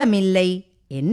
நாணமில்லை என்ன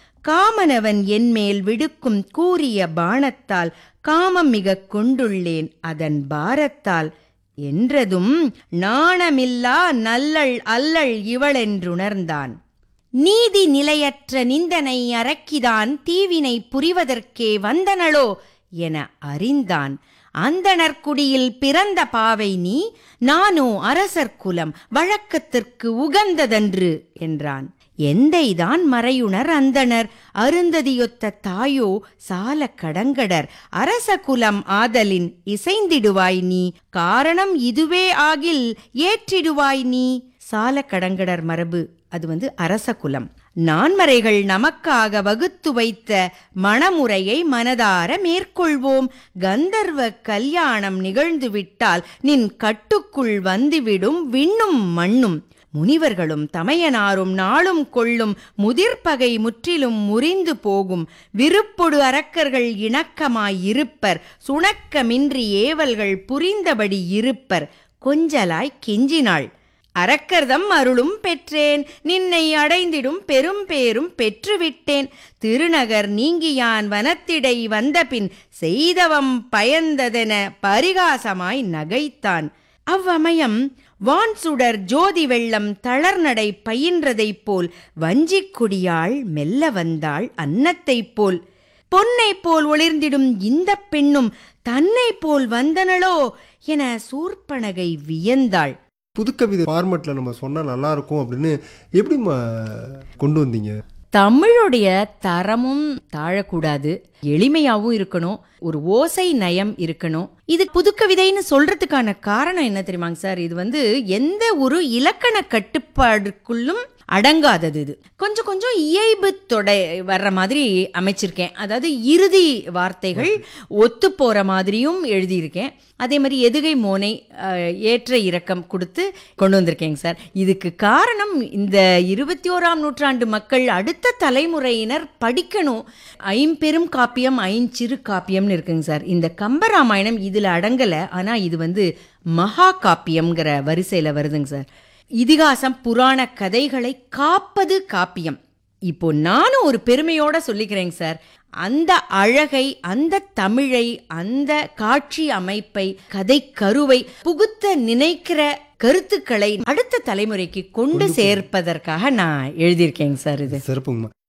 காமனவன் என்மேல் விடுக்கும் கூறிய பாணத்தால் காமம் மிகக் கொண்டுள்ளேன் அதன் பாரத்தால் என்றதும் நாணமில்லா நல்லள் அல்லள் இவளென்றுணர்ந்தான் நீதி நிலையற்ற நிந்தனை அரக்கிதான் தீவினை புரிவதற்கே வந்தனளோ என அறிந்தான் அந்தணர்குடியில் பிறந்த பாவை நீ நானோ அரசர் குலம் வழக்கத்திற்கு உகந்ததன்று என்றான் எந்தைதான் மறையுணர் அந்தணர் அருந்ததியொத்த தாயோ சால கடங்கடர் அரச குலம் ஆதலின் இசைந்திடுவாய் நீ காரணம் இதுவே ஆகில் ஏற்றிடுவாய் நீ சால கடங்கடர் மரபு அது வந்து அரச குலம் நான்மறைகள் நமக்காக வகுத்து வைத்த மணமுறையை மனதார மேற்கொள்வோம் கந்தர்வ கல்யாணம் நிகழ்ந்துவிட்டால் நின் கட்டுக்குள் வந்துவிடும் விண்ணும் மண்ணும் முனிவர்களும் தமையனாரும் நாளும் கொள்ளும் முதிர்பகை முற்றிலும் முறிந்து போகும் விருப்பொடு அரக்கர்கள் இணக்கமாயிருப்பர் சுணக்கமின்றி ஏவல்கள் புரிந்தபடி இருப்பர் கொஞ்சலாய் கெஞ்சினாள் அரக்கர்தம் அருளும் பெற்றேன் நின்னை அடைந்திடும் பெரும் பேரும் பெற்றுவிட்டேன் திருநகர் நீங்கியான் வனத்திடை வந்தபின் செய்தவம் பயந்ததென பரிகாசமாய் நகைத்தான் அவ்வமயம் வான் சுடர் ஜோதி வெள்ளம் தளர்நடை பயின்றதைப் போல் வஞ்சிக் கொடியாள் மெல்ல வந்தாள் அன்னத்தைப் போல் பொன்னைப் போல் ஒளிர்ந்திடும் இந்த பெண்ணும் தன்னைப் போல் வந்தனளோ என சூர்ப்பனகை வியந்தாள் புதுக்கவிதை ஃபார்மெட்டில் நம்ம சொன்னால் நல்லா இருக்கும் அப்படின்னு எப்படிம்மா கொண்டு வந்தீங்க தமிழுடைய தரமும் தாழக்கூடாது எளிமையாவும் இருக்கணும் ஒரு ஓசை நயம் இருக்கணும் இது புதுக்கவிதைன்னு சொல்றதுக்கான காரணம் என்ன தெரியுமாங்க சார் இது வந்து எந்த ஒரு இலக்கண கட்டுப்பாடுக்குள்ளும் அடங்காதது இது கொஞ்சம் கொஞ்சம் இயல்பு தொடை வர்ற மாதிரி அமைச்சிருக்கேன் அதாவது இறுதி வார்த்தைகள் ஒத்து போற மாதிரியும் எழுதியிருக்கேன் அதே மாதிரி எதுகை மோனை அஹ், ஏற்ற இறக்கம் கொடுத்து கொண்டு வந்திருக்கேங்க சார் இதுக்கு காரணம் இந்த இருபத்தி ஓராம் நூற்றாண்டு மக்கள் அடுத்த தலைமுறையினர் படிக்கணும் ஐம்பெரும் காப்பியம் ஐஞ்சிறு காப்பியம்னு இருக்குங்க சார் இந்த கம்பராமாயணம் இதில் அடங்கலை ஆனால் இது வந்து மகா காப்பியம்ங்கிற வரிசையில் வருதுங்க சார் இதிகாசம் புராண கதைகளை காப்பது காப்பியம் இப்போ நானும் ஒரு பெருமையோட சொல்லிக்கிறேங்க சார் அந்த அழகை அந்த தமிழை அந்த காட்சி அமைப்பை கதை கருவை புகுத்த நினைக்கிற கருத்துக்களை அடுத்த தலைமுறைக்கு கொண்டு சேர்ப்பதற்காக நான் எழுதியிருக்கேங்க சார் இது சிறப்புங்கம்மா